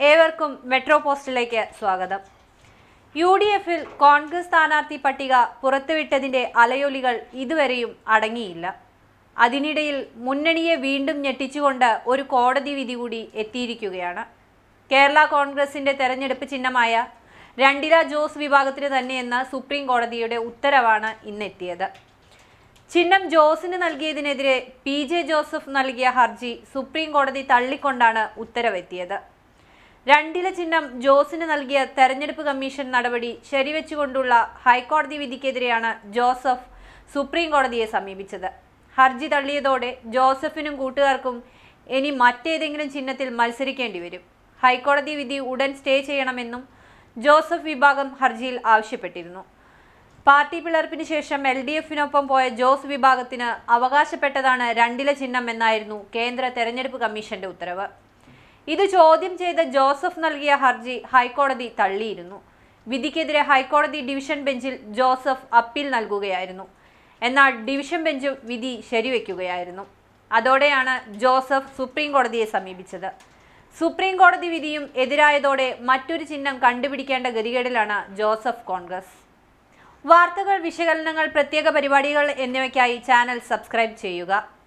ഏവർക്കും മെട്രോ പോസ്റ്റിലേക്ക് സ്വാഗതം യു ഡി എഫിൽ കോൺഗ്രസ് സ്ഥാനാർത്ഥി പട്ടിക പുറത്തുവിട്ടതിന്റെ അലയൊലികൾ ഇതുവരെയും അടങ്ങിയില്ല അതിനിടയിൽ മുന്നണിയെ വീണ്ടും ഞെട്ടിച്ചുകൊണ്ട് ഒരു കോടതി വിധി കൂടി എത്തിയിരിക്കുകയാണ് കേരള കോൺഗ്രസിന്റെ തെരഞ്ഞെടുപ്പ് ചിഹ്നമായ രണ്ടില ജോസ് വിഭാഗത്തിന് തന്നെയെന്ന സുപ്രീം കോടതിയുടെ ഉത്തരവാണ് ഇന്നെത്തിയത് ചിഹ്നം ജോസിന് നൽകിയതിനെതിരെ പി ജെ ജോസഫ് നൽകിയ ഹർജി സുപ്രീം കോടതി തള്ളിക്കൊണ്ടാണ് ഉത്തരവെത്തിയത് രണ്ടില ചിഹ്നം ജോസിന് നൽകിയ തെരഞ്ഞെടുപ്പ് കമ്മീഷൻ നടപടി ശരിവെച്ചുകൊണ്ടുള്ള ഹൈക്കോടതി വിധിക്കെതിരെയാണ് ജോസഫ് സുപ്രീം കോടതിയെ സമീപിച്ചത് ഹർജി തള്ളിയതോടെ ജോസഫിനും കൂട്ടുകാർക്കും ഇനി മറ്റേതെങ്കിലും ചിഹ്നത്തിൽ മത്സരിക്കേണ്ടി വരും ഹൈക്കോടതി വിധി ഉടൻ സ്റ്റേ ചെയ്യണമെന്നും ജോസഫ് വിഭാഗം ഹർജിയിൽ ആവശ്യപ്പെട്ടിരുന്നു പാർട്ടി പിളർപ്പിന് ശേഷം എൽ ഡി എഫിനൊപ്പം പോയ ജോസ് വിഭാഗത്തിന് അവകാശപ്പെട്ടതാണ് രണ്ടില ചിഹ്നം എന്നായിരുന്നു കേന്ദ്ര തെരഞ്ഞെടുപ്പ് കമ്മീഷന്റെ ഉത്തരവ് ഇത് ചോദ്യം ചെയ്ത ജോസഫ് നൽകിയ ഹർജി ഹൈക്കോടതി തള്ളിയിരുന്നു വിധിക്കെതിരെ ഹൈക്കോടതി ഡിവിഷൻ ബെഞ്ചിൽ ജോസഫ് അപ്പീൽ നൽകുകയായിരുന്നു എന്നാൽ ഡിവിഷൻ ബെഞ്ച് വിധി ശരിവെക്കുകയായിരുന്നു അതോടെയാണ് ജോസഫ് സുപ്രീം കോടതിയെ സമീപിച്ചത് സുപ്രീം കോടതി വിധിയും എതിരായതോടെ മറ്റൊരു ചിഹ്നം കണ്ടുപിടിക്കേണ്ട ഗതികേടിലാണ് ജോസഫ് കോൺഗ്രസ് വാർത്തകൾ വിശകലനങ്ങൾ പ്രത്യേക പരിപാടികൾ എന്നിവയ്ക്കായി ചാനൽ സബ്സ്ക്രൈബ് ചെയ്യുക